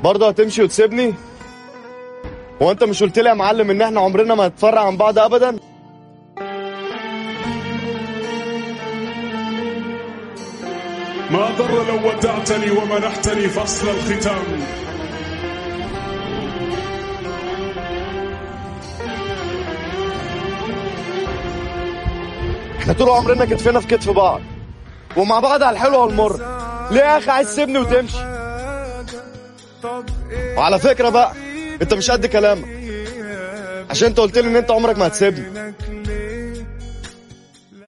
برضه هتمشي وتسيبني هو انت مش قلت لي يا معلم ان احنا عمرنا ما هنتفرق عن بعض ابدا ما ضر لو ودعتني ومنحتني فصل الختام احنا طول عمرنا كتفنا في كتف بعض ومع بعض على الحلو والمر ليه يا اخي عايز تسيبني وتمشي وعلى فكره بقى انت مش قد كلامك عشان انت قلت لي ان انت عمرك ما هتسيبني